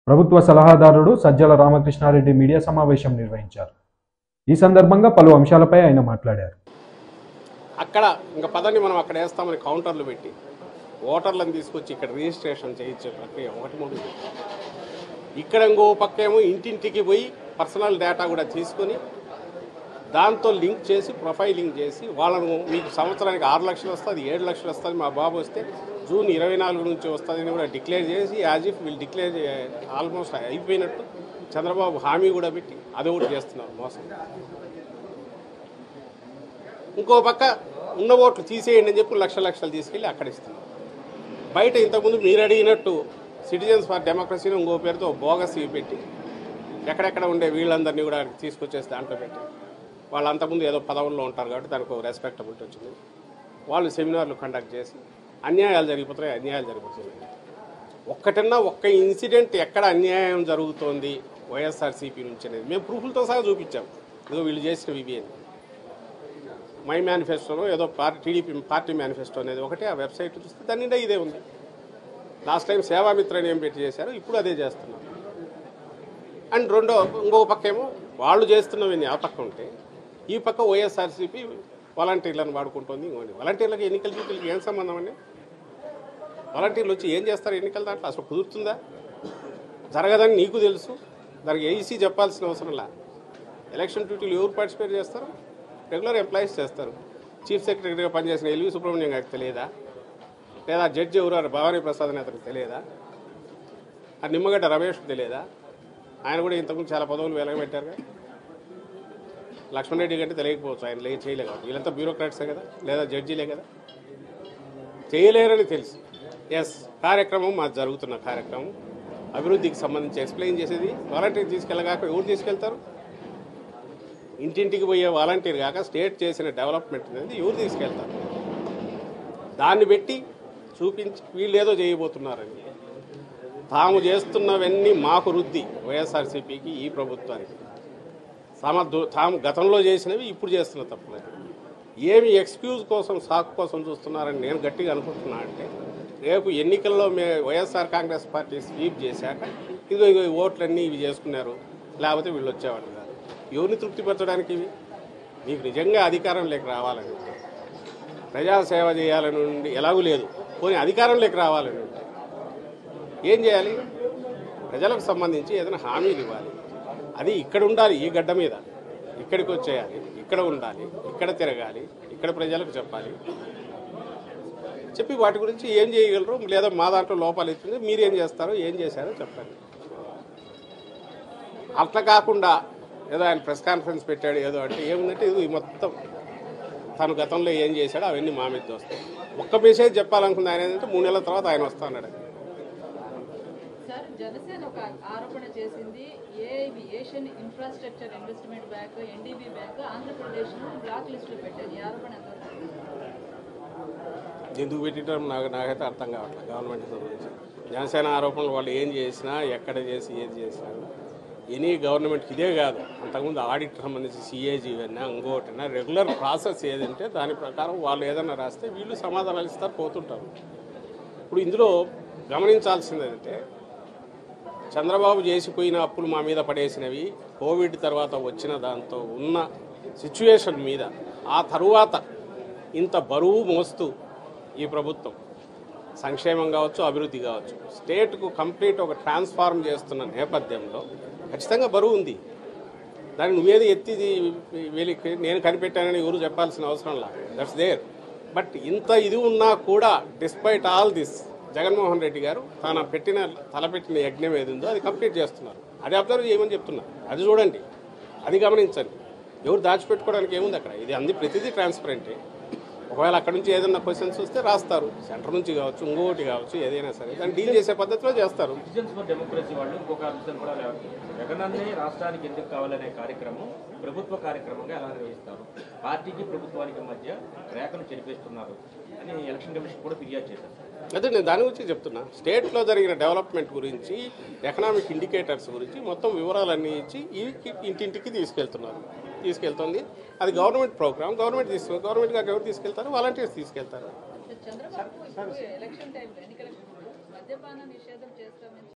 ప్రభుత్వ సలహాదారుడు సజ్జల రామకృష్ణారెడ్డి మీడియా సమావేశం నిర్వహించారు ఈ సందర్భంగా పలు అంశాలపై ఆయన మాట్లాడారు అక్కడ ఇంకా పదని మనం అక్కడ వేస్తామని కౌంటర్లు పెట్టి ఓటర్లను తీసుకొచ్చి ఇక్కడ రిజిస్ట్రేషన్ చేయించే ప్రక్రియ ఒకటి ముందు ఇక్కడ ఇంకో పక్క ఏమో ఇంటింటికి పోయి పర్సనల్ డేటా కూడా తీసుకొని దాంతో లింక్ చేసి ప్రొఫైలింగ్ చేసి వాళ్ళను మీకు సంవత్సరానికి ఆరు లక్షలు వస్తుంది ఏడు లక్షలు వస్తుంది మా బాబు వస్తే జూన్ ఇరవై నాలుగు నుంచి వస్తుందని కూడా డిక్లేర్ చేసి యాజ్ ఇఫ్ వీళ్ళు డిక్లేర్ ఆల్మోస్ట్ అయిపోయినట్టు చంద్రబాబు హామీ కూడా పెట్టి అది ఒకటి చేస్తున్నారు మోసం ఇంకో పక్క ఉన్న ఓట్లు తీసేయండి అని చెప్పి లక్ష లక్షలు తీసుకెళ్ళి అక్కడ ఇస్తున్నారు బయట ఇంతకుముందు మీరు అడిగినట్టు సిటిజన్స్ ఫర్ డెమోక్రసీని ఇంకో పేరుతో బోగస్ ఇవి పెట్టి ఎక్కడెక్కడ ఉండే వీళ్ళందరినీ కూడా అక్కడికి తీసుకొచ్చేసి దాంట్లో పెట్టి వాళ్ళు అంతకుముందు ఏదో పదవుల్లో ఉంటారు కాబట్టి దానికి ఒక రెస్పెక్టబిలిటీ వచ్చింది వాళ్ళు సెమినార్లు కండక్ట్ చేసి అన్యాయాలు జరిగిపోతున్నాయి అన్యాయాలు జరిగిపోతున్నాయి ఒక్కటన్నా ఒక్క ఇన్సిడెంట్ ఎక్కడ అన్యాయం జరుగుతోంది వైఎస్ఆర్సీపీ నుంచి అనేది మేము ప్రూఫ్లతో సహా చూపించాం ఇదో వీళ్ళు చేసినవి ఇవి అని మై మేనిఫెస్టోలో ఏదో పార్టీ టీడీపీ పార్టీ మేనిఫెస్టో అనేది ఒకటి ఆ వెబ్సైట్ చూస్తే దాని నిండా ఇదే ఉంది లాస్ట్ టైం సేవామిత్రని ఏం పెట్టి చేశారు ఇప్పుడు అదే చేస్తున్నారు అండ్ రెండో ఇంకొక పక్క ఏమో వాళ్ళు చేస్తున్నవి ఆ పక్క ఉంటే ఈ పక్క వైఎస్ఆర్సీపీ వాలంటీర్లను వాడుకుంటుంది ఇంకోటి వాలంటీర్లకు ఎన్నికల డ్యూటీలకు ఏం సంబంధం అండి వాలంటీర్లు వచ్చి ఏం చేస్తారు ఎన్నికల దాంట్లో అసలు కుదురుతుందా జరగదని నీకు తెలుసు దానికి ఏఈసీ చెప్పాల్సిన అవసరం లే ఎలక్షన్ డ్యూటీలు ఎవరు పార్టిసిపేట్ చేస్తారు రెగ్యులర్ ఎంప్లాయీస్ చేస్తారు చీఫ్ సెక్రటరీగా పనిచేసిన ఎల్వి సుబ్రహ్మణ్యం గారికి తెలియదా లేదా జడ్జి ఎవరు భవానీ ప్రసాద్ అని అతనికి తెలియదా ఆ నిమ్మగడ్డ రమేష్కి తెలియదా ఆయన కూడా ఇంతకుముందు చాలా పదవులు వెలగబెట్టారుగా లక్ష్మణ్ రెడ్డి కంటే తెలియకపోవచ్చు ఆయన లే చేయలేక వీళ్ళంతా బ్యూరోక్రాట్సే కదా లేదా జడ్జీలే కదా చేయలేరని తెలుసు ఎస్ కార్యక్రమం మాది జరుగుతున్న కార్యక్రమం అభివృద్ధికి సంబంధించి ఎక్స్ప్లెయిన్ చేసేది వాలంటీర్ తీసుకెళ్ళగాక ఎవరు తీసుకెళ్తారు ఇంటింటికి పోయే వాలంటీర్ కాక స్టేట్ చేసిన డెవలప్మెంట్ అనేది ఎవరు తీసుకెళ్తారు దాన్ని పెట్టి చూపించి వీళ్ళు ఏదో చేయబోతున్నారని తాము చేస్తున్నవన్నీ మాకు రుద్ది వైఎస్ఆర్సీపీకి ఈ ప్రభుత్వానికి తమ దు- తాము గతంలో చేసినవి ఇప్పుడు చేస్తున్న తప్పులేదు ఏమి ఎక్స్క్యూజ్ కోసం సాకు కోసం చూస్తున్నారని నేను గట్టిగా అనుకుంటున్నా అంటే రేపు ఎన్నికల్లో మే వైఎస్ఆర్ కాంగ్రెస్ పార్టీ స్వీప్ చేశాక ఇదిగో ఇగో ఈ ఓట్లన్నీ ఇవి చేసుకున్నారు లేకపోతే వీళ్ళు వచ్చేవాళ్ళు కాదు ఎవరిని తృప్తిపరచడానికి ఇవి మీకు నిజంగా అధికారం లేక రావాలని ఉంటే ప్రజాసేవ చేయాలని ఉండి ఎలాగూ లేదు పోనీ అధికారం లేక రావాలని ఉంటే ఏం చేయాలి ప్రజలకు సంబంధించి ఏదైనా హామీలు ఇవ్వాలి అది ఇక్కడ ఉండాలి ఈ గడ్డ మీద ఇక్కడికి వచ్చేయాలి ఇక్కడ ఉండాలి ఇక్కడ తిరగాలి ఇక్కడ ప్రజలకు చెప్పాలి చెప్పి వాటి గురించి ఏం చేయగలరు లేదా మా దాంట్లో లోపాలు ఇచ్చింది మీరు ఏం చేస్తారో ఏం చేశారో చెప్పండి అట్లా కాకుండా ఏదో ఆయన ప్రెస్ కాన్ఫరెన్స్ పెట్టాడు ఏదో అంటే ఏముందంటే ఇది మొత్తం తను గతంలో ఏం చేశాడో అవన్నీ మా మీద వస్తాయి ఒక్క మెసేజ్ చెప్పాలనుకుంది ఆయన ఏంటంటే మూడు నెలల తర్వాత ఆయన వస్తా అన్నాడు సార్ జనసేన ఒక ఆరోపణ చేసింది AIB Asian infrastructure investment bank NDB bank Andhra Pradesh ను బ్లాక్ లిస్ట్ లో పెట్టారు ఈ ఆరోపణ ఎంతవరకు ఎందుకు పెట్టడం నాకు నాకైతే అర్థం కావట్లేదు గవర్నమెంట్ సంబంధించి జనసేన ఆరోపణలు వాళ్ళు ఏం చేసినా ఎక్కడ చేసి ఏది చేసినారు ఎనీ గవర్నమెంట్కి ఇదే కాదు అంతకుముందు ఆడిట్ సంబంధించి సిఏజీ ఇవన్నా ఇంకోటినా రెగ్యులర్ ప్రాసెస్ ఏదంటే దాని ప్రకారం వాళ్ళు ఏదైనా రాస్తే వీళ్ళు సమాధానాలు ఇస్తారు పోతుంటారు ఇప్పుడు ఇందులో గమనించాల్సింది ఏంటంటే చంద్రబాబు చేసిపోయిన అప్పులు మా మీద పడేసినవి కోవిడ్ తర్వాత వచ్చిన దాంతో ఉన్న సిచ్యువేషన్ మీద ఆ తరువాత ఇంత బరువు మోస్తూ ఈ ప్రభుత్వం సంక్షేమం కావచ్చు అభివృద్ధి కావచ్చు స్టేట్కు కంప్లీట్ ఒక ట్రాన్స్ఫార్మ్ చేస్తున్న నేపథ్యంలో ఖచ్చితంగా బరువు ఉంది దాన్ని నువ్వేది ఎత్తి వీళ్ళకి నేను కనిపెట్టానని ఎవరు చెప్పాల్సిన అవసరం లా దట్స్ దేర్ బట్ ఇంత ఇది ఉన్నా కూడా despite all this Jaganmohan Reddy గారు తన పెట్టిన తలపెట్టిన యజ్ఞం ఏది ఉందో అది కంప్లీట్ చేస్తున్నారు అది అబ్జర్వ్ చేయమని చెప్తున్నా అది చూడండి అది గమనించండి ఎవరు దాచిపెట్టుకోవడానికి ఏముంది అక్కడ ఇది అంది ప్రతిదీ ట్రాన్స్పరెంటే ఒకవేళ అక్కడ నుంచి ఏదైనా క్వశ్చన్స్ వస్తే రాస్తారు సెంటర్ నుంచి కావచ్చు ఇంకోటి కావచ్చు ఏదైనా సరే దాన్ని డీల్ చేసే పద్ధతిలో చేస్తారు సిటిజన్స్ ఫర్ డెమోక్రసీ వాళ్ళు ఇంకొక అంశం కూడా లేవనెత్తారు. జగనన్నే రాష్ట్రానికి ఎందుకు కావాలనే కార్యక్రమం ప్రభుత్వ కార్యక్రమంగా ఎలా నిర్వహిస్తారు పార్టీకి ప్రభుత్వానికి మధ్య రేఖను చెరిపేస్తున్నారు అని ఎలక్షన్ కమిషన్ కూడా ఫిర్యాదు చేశారు అదే నేను దాని గురించి చెప్తున్నా స్టేట్లో జరిగిన డెవలప్మెంట్ గురించి ఎకనామిక్ ఇండికేటర్స్ గురించి మొత్తం వివరాలన్నీ ఇచ్చి ఈ ఇంటింటికి తీసుకెళ్తున్నారు తీసుకెళ్తుంది అది గవర్నమెంట్ ప్రోగ్రామ్ గవర్నమెంట్ తీసుకు గవర్నమెంట్ గారు ఎవరు తీసుకెళ్తారు వాలంటీర్స్ తీసుకెళ్తారు చంద్రబాబు ఇప్పుడు ఎలక్షన్ టైంలో ఎన్నికల ముందు మద్యపాన నిషేధం చేస్తామని